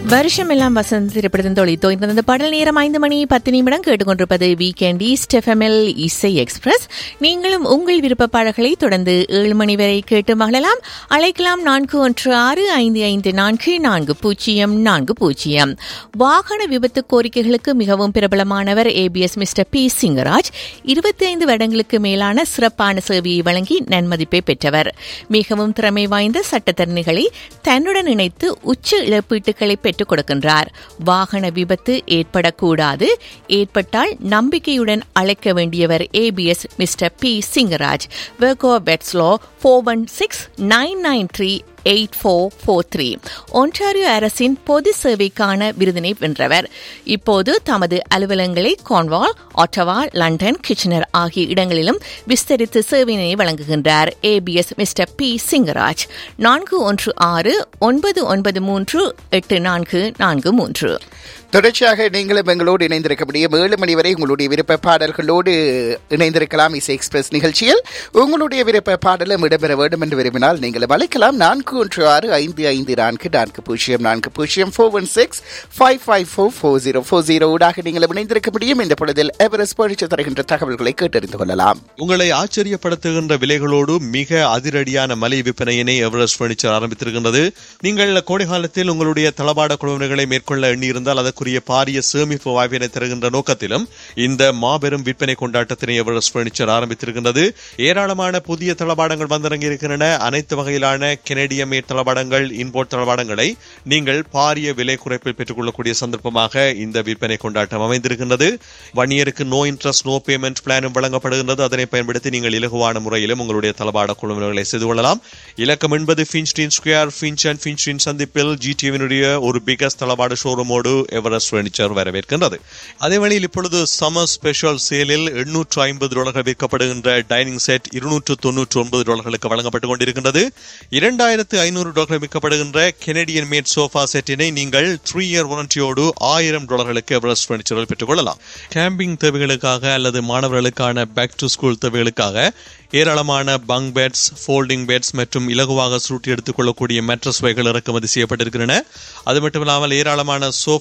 வருஷம் எல்லாம் வசந்த் திரைப்படத்தின் தொழில் தோய்ந்த பாடல் நேரம் ஐந்து மணி பத்து நிமிடம் கேட்டுக்கொண்டிருப்பது வீக்கெண்ட் ஈஸ்ட் எஃப்எம்எல் இசை எக்ஸ்பிரஸ் நீங்களும் உங்கள் விருப்ப பாடல்களை தொடர்ந்து ஏழு மணி வரை கேட்டு மகிழலாம் அழைக்கலாம் நான்கு ஒன்று ஆறு ஐந்து ஐந்து நான்கு நான்கு பூஜ்ஜியம் நான்கு பூஜ்ஜியம் வாகன விபத்து கோரிக்கைகளுக்கு மிகவும் பிரபலமானவர் ஏபிஎஸ் மிஸ்டர் பி சிங்கராஜ் இருபத்தி ஐந்து வருடங்களுக்கு மேலான சிறப்பான சேவையை வழங்கி நன்மதிப்பை பெற்றவர் மிகவும் திறமை வாய்ந்த சட்டத்தரணிகளை தன்னுடன் இணைத்து உச்ச இழப்பீட்டுகளை பெற்றுக் கொடுக்கின்றார் வாகன விபத்து ஏற்படக்கூடாது ஏற்பட்டால் நம்பிக்கையுடன் அழைக்க வேண்டியவர் ஏபிஎஸ் மிஸ்டர் பி சிங்கராஜ் வெர்கோ பெட்ஸ்லோ four one six nine nine three eight four four three Ontario அரசின் பொது சேவைக்கான விருதினை வென்றவர் இப்போது தமது அலுவலகங்களை கான்வால் ஆட்டவா லண்டன் கிச்சனர் ஆகிய இடங்களிலும் விஸ்தரித்து சேவையினை வழங்குகின்றார் ஏபிஎஸ் மிஸ்டர் பி சிங்கராஜ் நான்கு ஒன்று ஆறு ஒன்பது ஒன்பது மூன்று எட்டு நான்கு நான்கு மூன்று தொடர்ச்சியாக நீங்களும் எங்களோடு இணைந்திருக்க முடியும் ஏழு மணி வரை உங்களுடைய விருப்ப பாடல்களோடு இணைந்திருக்கலாம் இசை எக்ஸ்பிரஸ் நிகழ்ச்சியில் உங்களுடைய விருப்ப பாடலும் இடம்பெற வேண்டும் என்று விரும்பினால் நீங்களும் அழைக்கலாம் நான்கு ஒன்று ஆறு ஐந்து ஐந்து நான்கு நான்கு பூஜ்ஜியம் நான்கு பூஜ்ஜியம் four one six five five four four zero four zero ஊடாக நீங்களும் இணைந்திருக்க முடியும் இந்த பொழுதில் எவரெஸ்ட் பரிசு தருகின்ற தகவல்களை கேட்டறிந்து கொள்ளலாம் உங்களை ஆச்சரியப்படுத்துகின்ற விலைகளோடு மிக அதிரடியான மலை விற்பனையினை எவரெஸ்ட் பர்னிச்சர் ஆரம்பித்திருக்கின்றது நீங்கள் கோடை காலத்தில் உங்களுடைய தளபாட குழுவினர்களை மேற்கொள்ள எண்ணியிருந்தால் அதற்குரிய பாரிய சேமிப்பு வாய்ப்பினை தருகின்ற நோக்கத்திலும் இந்த மாபெரும் விற்பனை கொண்டாட்டத்தினை எவரெஸ்ட் பர்னிச்சர் ஆரம்பித்திருக்கின்றது ஏராளமான புதிய தளபாடங்கள் வந்திறங்கி இருக்கின்றன அனைத்து வகையிலான கெனடிய மேட் தளபாடங்கள் இன்போர்ட் தளபாடங்களை நீங்கள் பாரிய விலை குறைப்பில் பெற்றுக்கொள்ளக்கூடிய சந்தர்ப்பமாக இந்த விற்பனை கொண்டாட்டம் அமைந்திருக்கின்றது வன்னியருக்கு நோ இன்ட்ரெஸ்ட் நோ பேமெண்ட் பிளானும் வழங்கப்படுகின்றது அதனை பயன்படுத்தி நீங்கள் இலகுவான முறையிலும் உங்களுடைய தளபாட குழுவினர்களை செய்து கொள்ளலாம் இலக்கம் என்பது Finstein square Finch and Finstein சந்திப்பில் ஜிடிவினுடைய ஒரு பிகஸ்ட் தளபாட ஷோரூமோடு எவரெஸ்ட் பர்னிச்சர் வரவேற்கின்றது அதே வழியில் இப்பொழுது சம்மர் ஸ்பெஷல் சேலில் எண்ணூற்று ஐம்பது டாலர்கள் விற்கப்படுகின்ற டைனிங் செட் இருநூற்று தொன்னூற்று ஒன்பது டாலர்களுக்கு வழங்கப்பட்டுக் கொண்டிருக்கின்றது இரண்டாயிரத்து ஐநூறு டாலர்கள் விற்கப்படுகின்ற கெனடியன் மேட் சோஃபா செட்டினை நீங்கள் த்ரீ இயர் வாரண்டியோடு ஆயிரம் டாலர்களுக்கு எவரெஸ்ட் பர்னிச்சரில் பெற்றுக் கொள்ளலாம் கேம்பிங் தேவைகளுக்காக அல்லது மாணவர்களுக்கான பேக் டு ஸ்கூல் தேவைகளுக்காக ஏராளமான பங்க் பெட்ஸ் ஃபோல்டிங் பெட்ஸ் மற்றும் இலகுவாக சுருட்டி எடுத்துக் கொள்ளக்கூடிய மெட்ரஸ் வகைகள் இறக்குமதி செய்யப்பட்டிருக்கின்றன அது மட்டும் இல்லாமல் ஏராளமான சோஃபா